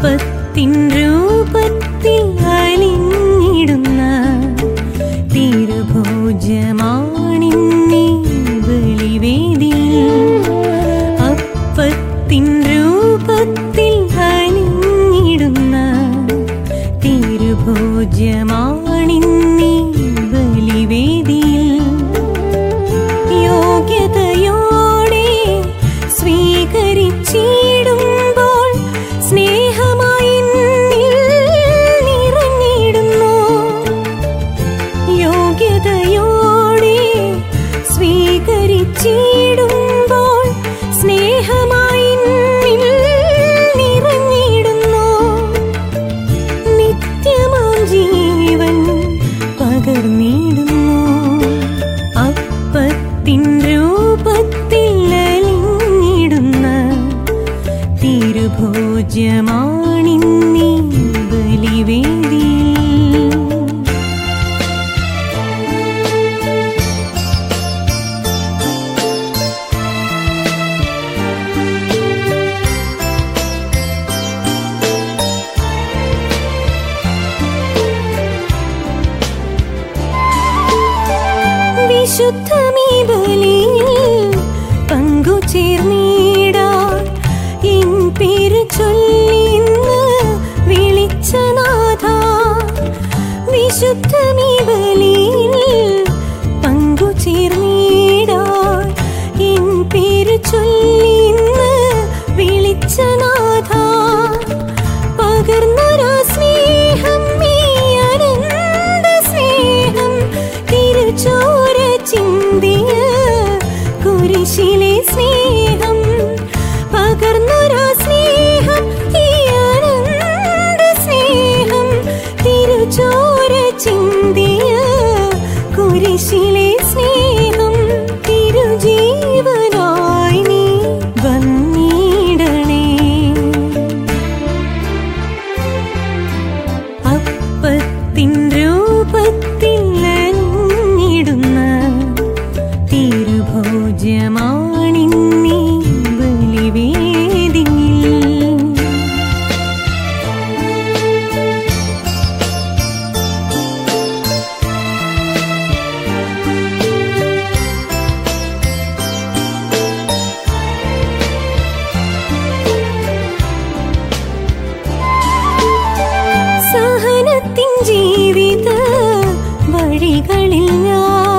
അപ്പത്തിൻ രൂപത്തിൽ അലിഞ്ഞിടുന്ന തിരുഭോജമാണിന്നീ ബലിവേദിയിൽ അപ്പത്തിൻ രൂപത്തിൽ അലിഞ്ഞിടുന്ന തിരുഭോജമാണിന്നീ ബലിവേദിയിൽ യോഗ്യതയോടെ സ്വീകരിച്ചിടുമ്പോൾ സ്നേഹമായി എന്നിൽ നിറഞ്ഞിടുന്നു യോഗ്യതയോടെ സ്വീകരിച്ചിടുമ്പോൾ സ്നേഹമായി എന്നിൽ നിറഞ്ഞിടുന്നു നിത്യമാം ജീവൻ പകർന്നിടുന്നു അപ്പത്തിൻ രൂപത്തിൽ അലിഞ്ഞിടുന്ന തിരുഭോജമാണിന്നീ ബലിവേദിയിൽ വിശുദ്ധമീ ബലിയിൽ പങ്കുചേർന്നിടാൻ എൻ പേര് ചൊല്ലി ഇന്ന് വിളിച്ച നാഥ വിശുദ്ധമീ ബലിയിൽ പങ്കുചേർന്നിടാൻ എൻ പേര് ചൊല്ലി ഇന്ന് വിളിച്ച നാഥ പകർന്നൊരാ സ്നേഹം ഈ അനന്ത സ്നേഹം തിരുച്ചോര ചിന്തിയ കുരിശിലെ സ്നേഹം പകർന്നൊരാ സ്നേഹം ഈ അനന്ത സ്നേഹം തിരുച്ചോര ചിന്തിയ കുരിശിലെ സ്നേഹം തിരുജീവനായി നീ വന്നിടണേ അപ്പത്തിൻ രൂപത്തിൽ അലിഞ്ഞിടുന്ന തിരുഭോജമാണിന്നീ ബലിവേദിയിൽ സഹനത്തിൻ ജീവിത വഴികളിൽ ഞാൻ